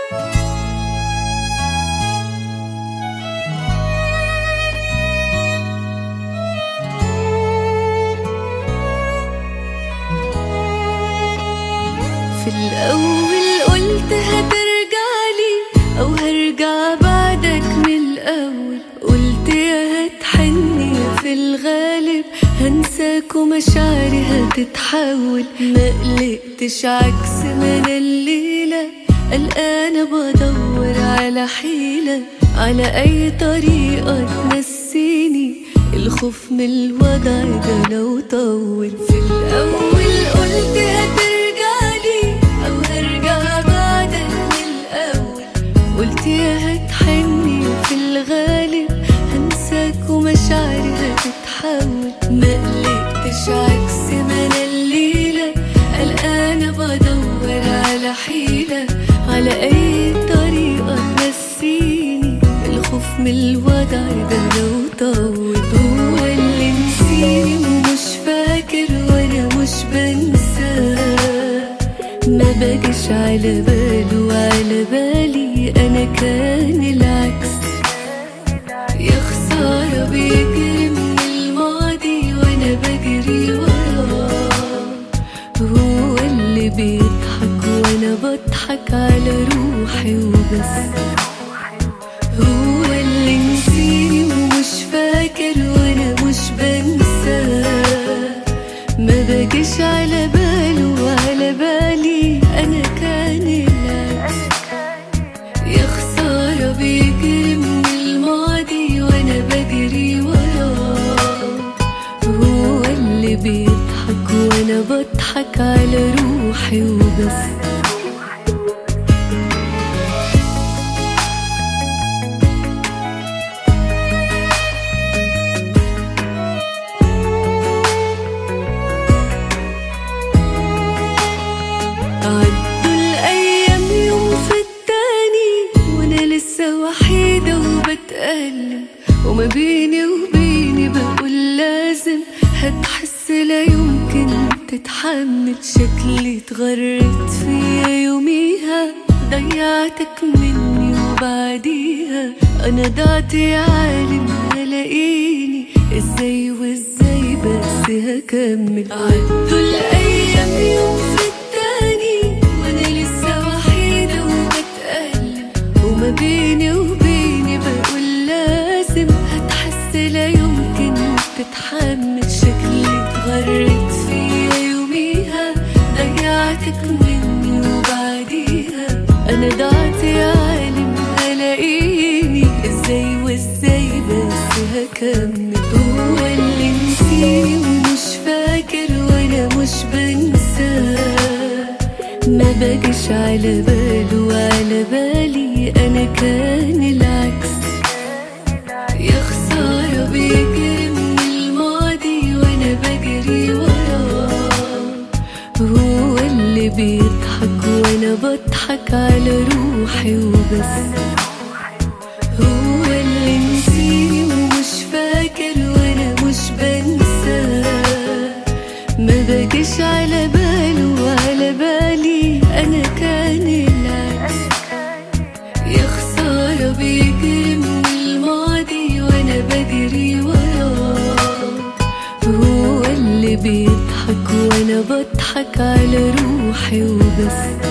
في الأول قلت هترجعلي أو هرجع بعدك من الأول قلت يا هتحني يا في الغالب هنساك ومشاعري هتتحول ما قلقتش عكس ما أنا الليلة قلقانة بدور على حيلة على أي طريقة تنسيني الخوف من الوضع ده لو طول في الأول قلت هترجعلي أو هرجع بعدك من الأول قلت يا هتحني في الغالب هنساك ومشاعري هتتحول ما قلقتش عكس ما أنا الليلة قلقانة بدور على حيلة على أي طريقة تنسيني الخوف من الوضع ده لو طول هو اللي نسيني ومش فاكر وانا مش بنساه ما باجيش على باله وعلى بالي انا كان العكس يا خسارة بيجري من الماضي وانا بجري وراه هو اللي بيضحك وانا بضحك على روحي وبس هو اللي نسيني ومش فاكر وانا مش بنساه ما باجيش على باله وعلى بالي انا كان العكس يا خسارة بيجري من الماضي وانا بجري وراه هو اللي بيضحك وانا بضحك على روحي وبس عدوا الأيام يوم في التاني وأنا لسه وحيدة وبتألم وما بيني وبيني بقول لازم هتحس لا يمكن تتحمل شكلي اتغرت فيا يوميها ضيعتك مني وبعديها أنا ضعت يا عالم هلاقيني ازاي وازاي بس هكمل عدوا الأيام يوم في التاني وانا لسه وحيدة وبتألم وما بيني وبيني بقول لازم هتحس لا يمكن تتحمل شكلي اتغرت فيا يوميها ضيعتك مني وبعديها انا ضعت يا عالم هلاقيني ازاي وازاي بس هكمل هو اللي نسيني ومش فاكر وانا مش بنساه ما باجيش على باله وعلى بالي انا كان العكس يا خسارة بيجري من الماضي وانا بجري وراه هو اللي بيضحك وانا بضحك على روحي وبس هو اللي نسيني ومش فاكر وانا مش بنساه ما باجيش على باله وعلى بالي انا كان العكس يا خسارة بيجري من الماضي وانا بجري وراه هو اللي بيضحك وانا بضحك على روحي وبس